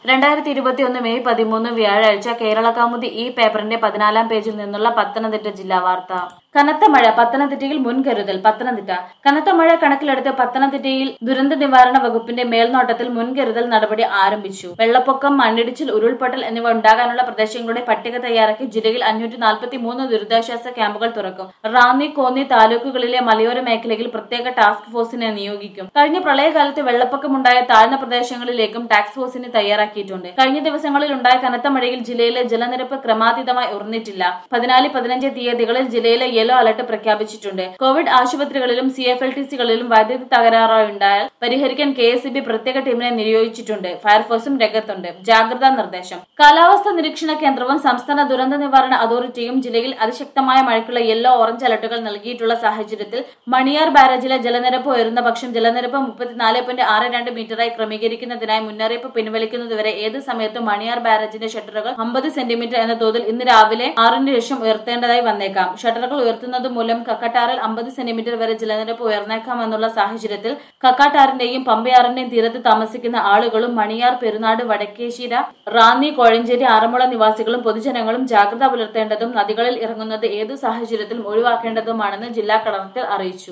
രണ്ടായിരത്തി ഇരുപത്തിയൊന്ന് മെയ് പതിമൂന്ന് വ്യാഴാഴ്ച കേരള കൗമുദി ഈ പേപ്പറിന്റെ പതിനാലാം പേജിൽ നിന്നുള്ള പത്തനംതിട്ട ജില്ലാ വാർത്ത കനത്ത മഴ പത്തനംതിട്ടയിൽ മുൻകരുതൽ പത്തനംതിട്ട കനത്ത മഴ കണക്കിലെടുത്ത് പത്തനംതിട്ടയിൽ ദുരന്ത നിവാരണ വകുപ്പിന്റെ മേൽനോട്ടത്തിൽ മുൻകരുതൽ നടപടി ആരംഭിച്ചു വെള്ളപ്പൊക്കം മണ്ണിടിച്ചിൽ ഉരുൾപൊട്ടൽ എന്നിവ ഉണ്ടാകാനുള്ള പ്രദേശങ്ങളുടെ പട്ടിക തയ്യാറാക്കി ജില്ലയിൽ അഞ്ഞൂറ്റി നാൽപ്പത്തി മൂന്ന് ദുരിതാശ്വാസ ക്യാമ്പുകൾ തുറക്കും റാന്നി കോന്നി താലൂക്കുകളിലെ മലയോര മേഖലയിൽ പ്രത്യേക ടാസ്ക് ഫോഴ്സിനെ നിയോഗിക്കും കഴിഞ്ഞ പ്രളയകാലത്ത് വെള്ളപ്പൊക്കമുണ്ടായ താഴ്ന്ന പ്രദേശങ്ങളിലേക്കും ടാസ്ക് ഫോഴ്സിനെ തയ്യാറാക്കിയിട്ടുണ്ട് കഴിഞ്ഞ ദിവസങ്ങളിൽ ഉണ്ടായ കനത്ത മഴയിൽ ജില്ലയിലെ ജലനിരപ്പ് ക്രമാതീതമായി ഉയർന്നിട്ടില്ല പതിനാല് പതിനഞ്ച് തീയതികളിൽ ജില്ലയിലെ യെല്ലോ അലർട്ട് പ്രഖ്യാപിച്ചിട്ടുണ്ട് കോവിഡ് ആശുപത്രികളിലും സി എഫ് എൽ ടി സികളിലും വൈദ്യുതി തകരാറുണ്ടായാൽ പരിഹരിക്കാൻ കെ എസ് ബി പ്രത്യേക ടീമിനെ നിയോഗിച്ചിട്ടുണ്ട് ഫയർഫോഴ്സും രംഗത്തുണ്ട് ജാഗ്രതാ നിർദ്ദേശം കാലാവസ്ഥാ നിരീക്ഷണ കേന്ദ്രവും സംസ്ഥാന ദുരന്ത നിവാരണ അതോറിറ്റിയും ജില്ലയിൽ അതിശക്തമായ മഴയ്ക്കുള്ള യെല്ലോ ഓറഞ്ച് അലർട്ടുകൾ നൽകിയിട്ടുള്ള സാഹചര്യത്തിൽ മണിയാർ ബാരേജിലെ ജലനിരപ്പ് ഉയരുന്ന പക്ഷം ജലനിരപ്പ് മുപ്പത്തിനാല് പോയിന്റ് ആറ് രണ്ട് മീറ്ററായി ക്രമീകരിക്കുന്നതിനായി മുന്നറിയിപ്പ് പിൻവലിക്കുന്നതുവരെ ഏത് സമയത്തും മണിയാർ ബാരേജിന്റെ ഷട്ടറുകൾ അമ്പത് സെന്റിമീറ്റർ എന്ന തോതിൽ ഇന്ന് രാവിലെ ആറിന് ശേഷം ഉയർത്തേണ്ടതായി വന്നേക്കാം ഷട്ടറുകൾ ഉയർത്തുന്നത് മൂലം കക്കാട്ടാറിൽ അമ്പത് സെന്റിമീറ്റർ വരെ ജലനിരപ്പ് ഉയർന്നേക്കാമെന്നുള്ള സാഹചര്യത്തിൽ കക്കാട്ടാറിന്റെയും പമ്പയാറിന്റെയും തീരത്ത് താമസിക്കുന്ന ആളുകളും മണിയാർ പെരുന്നാട് വടക്കേശിര റാന്നി കോഴഞ്ചേരി ആറന്മുള നിവാസികളും പൊതുജനങ്ങളും ജാഗ്രത പുലർത്തേണ്ടതും നദികളിൽ ഇറങ്ങുന്നത് ഏതു സാഹചര്യത്തിലും ഒഴിവാക്കേണ്ടതുമാണെന്ന് ജില്ലാ കളക്ടർ അറിയിച്ചു